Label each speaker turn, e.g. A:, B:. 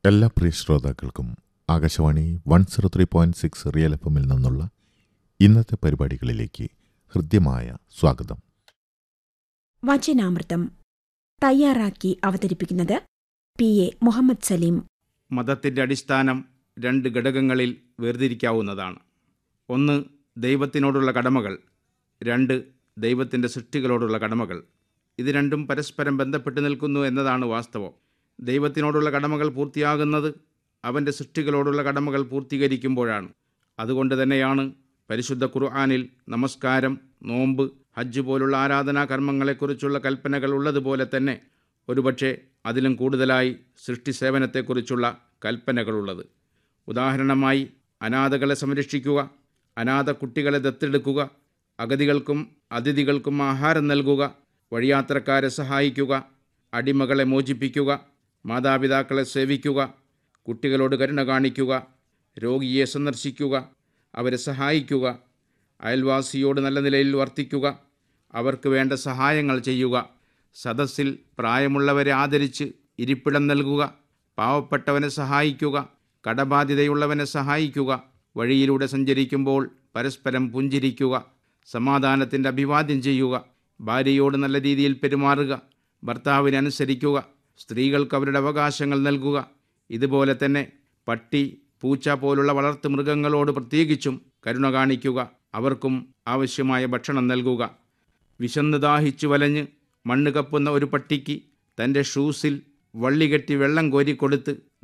A: എല്ലാ പ്രിയ ശ്രോതാക്കൾക്കും Akashvani one zero three point six real F എമ്മിൽ നിന്നുള്ള ഇന്നത്തെ പരിപാടികളിലേക്ക് ഹൃദ്യമായ സ്വാഗതം
B: വചനാമൃതം തയ്യാറാക്കി അവതരിപ്പിക്കുന്നത് പി എ മുഹമ്മദ് സലീം
C: മതത്തിൻ്റെ അടിസ്ഥാനം രണ്ട് ഘടകങ്ങളിൽ വേർതിരിക്കാവുന്നതാണ് ഒന്ന് ദൈവത്തിനോടുള്ള കടമകൾ രണ്ട് ദൈവത്തിൻ്റെ സൃഷ്ടികളോടുള്ള കടമകൾ ഇത് രണ്ടും പരസ്പരം ബന്ധപ്പെട്ട് നിൽക്കുന്നു എന്നതാണ് വാസ്തവം ദൈവത്തിനോടുള്ള കടമകൾ പൂർത്തിയാകുന്നത് അവൻ്റെ സൃഷ്ടികളോടുള്ള കടമകൾ പൂർത്തീകരിക്കുമ്പോഴാണ് അതുകൊണ്ട് തന്നെയാണ് പരിശുദ്ധ ഖുർആാനിൽ നമസ്കാരം നോമ്പ് ഹജ്ജ് പോലുള്ള ആരാധനാ കർമ്മങ്ങളെക്കുറിച്ചുള്ള കൽപ്പനകൾ ഉള്ളതുപോലെ തന്നെ ഒരുപക്ഷെ അതിലും കൂടുതലായി സൃഷ്ടി സേവനത്തെക്കുറിച്ചുള്ള കൽപ്പനകളുള്ളത് ഉദാഹരണമായി അനാഥകളെ സംരക്ഷിക്കുക അനാഥ കുട്ടികളെ ദത്തെടുക്കുക അഗതികൾക്കും അതിഥികൾക്കും ആഹാരം നൽകുക വഴിയാത്രക്കാരെ സഹായിക്കുക അടിമകളെ മോചിപ്പിക്കുക മാതാപിതാക്കളെ സേവിക്കുക കുട്ടികളോട് കരുണ കാണിക്കുക രോഗിയെ സന്ദർശിക്കുക അവരെ സഹായിക്കുക അയൽവാസിയോട് നല്ല നിലയിൽ വർത്തിക്കുക അവർക്ക് വേണ്ട സഹായങ്ങൾ ചെയ്യുക സദസ്സിൽ പ്രായമുള്ളവരെ ആദരിച്ച് ഇരിപ്പിടം നൽകുക പാവപ്പെട്ടവനെ സഹായിക്കുക കടബാധ്യതയുള്ളവനെ സഹായിക്കുക വഴിയിലൂടെ സഞ്ചരിക്കുമ്പോൾ പരസ്പരം പുഞ്ചിരിക്കുക സമാധാനത്തിൻ്റെ അഭിവാദ്യം ചെയ്യുക ഭാര്യയോട് നല്ല രീതിയിൽ പെരുമാറുക ഭർത്താവിനെ അനുസരിക്കുക സ്ത്രീകൾക്ക് അവരുടെ അവകാശങ്ങൾ നൽകുക ഇതുപോലെ തന്നെ പട്ടി പൂച്ച പോലുള്ള വളർത്തു മൃഗങ്ങളോട് പ്രത്യേകിച്ചും കരുണ കാണിക്കുക അവർക്കും ആവശ്യമായ ഭക്ഷണം നൽകുക വിശന്ന് ദാഹിച്ചു വലഞ്ഞ് മണ്ണ് കപ്പുന്ന ഒരു പട്ടിക്ക് തൻ്റെ ഷൂസിൽ വള്ളി കെട്ടി വെള്ളം കോരിക്കൊടുത്ത്